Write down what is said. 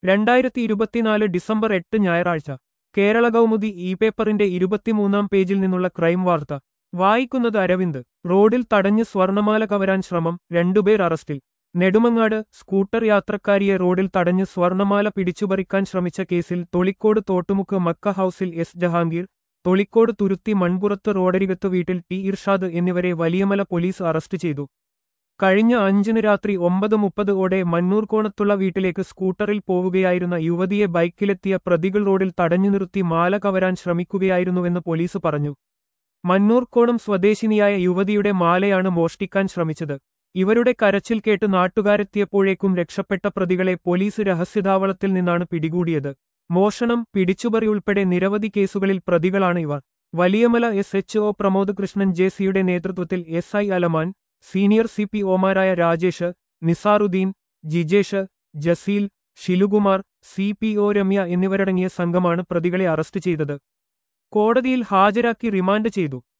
രണ്ടായിരത്തി ഇരുപത്തിനാല് ഡിസംബർ എട്ട് ഞായറാഴ്ച കേരള കൗമുദി ഇ പേപ്പറിന്റെ ഇരുപത്തിമൂന്നാം പേജിൽ നിന്നുള്ള ക്രൈം വാർത്ത വായിക്കുന്നത് അരവിന്ദ് റോഡിൽ തടഞ്ഞ് സ്വർണമാല കവരാൻ ശ്രമം രണ്ടുപേർ അറസ്റ്റിൽ നെടുമങ്ങാട് സ്കൂട്ടർ യാത്രക്കാരിയെ റോഡിൽ തടഞ്ഞ് സ്വർണമാല പിടിച്ചുപറിക്കാൻ ശ്രമിച്ച കേസിൽ തൊളിക്കോട് തോട്ടുമുക്ക് മക്ക ഹൌസിൽ എസ് ജഹാംഗീർ തൊളിക്കോട് തുരുത്തി മൺപുറത്ത് റോഡരികത്ത് വീട്ടിൽ ടി ഇർഷാദ് എന്നിവരെ വലിയമല പോലീസ് അറസ്റ്റ് ചെയ്തു കഴിഞ്ഞ അഞ്ചിന് രാത്രി ഒമ്പത് മുപ്പത് ഓടെ മന്നൂർ കോണത്തുള്ള വീട്ടിലേക്ക് സ്കൂട്ടറിൽ പോവുകയായിരുന്ന യുവതിയെ ബൈക്കിലെത്തിയ പ്രതികൾ റോഡിൽ തടഞ്ഞു നിർത്തി മാല കവരാൻ ശ്രമിക്കുകയായിരുന്നുവെന്ന് പോലീസ് പറഞ്ഞു മന്നൂർ കോണം സ്വദേശിനിയായ യുവതിയുടെ മാലയാണ് മോഷ്ടിക്കാൻ ശ്രമിച്ചത് ഇവരുടെ കരച്ചിൽ കേട്ട് നാട്ടുകാരെത്തിയപ്പോഴേക്കും രക്ഷപ്പെട്ട പ്രതികളെ പോലീസ് രഹസ്യതാവളത്തിൽ നിന്നാണ് പിടികൂടിയത് മോഷണം പിടിച്ചുപറി ഉൾപ്പെടെ നിരവധി കേസുകളിൽ പ്രതികളാണ് ഇവർ Valiyamala S H O Pramod Krishnan J സിയുടെ നേതൃത്വത്തിൽ S I Alaman senior C P ഒമാരായ Rajesh Nizaruddin Jijesh Jaseel Shilukumar C P O Ramya എന്നിവരടങ്ങിയ സംഘമാണ് പ്രതികളെ അറസ്റ്റ് ചെയ്തത് കോടതിയിൽ ഹാജരാക്കി റിമാൻഡ് ചെയ്തു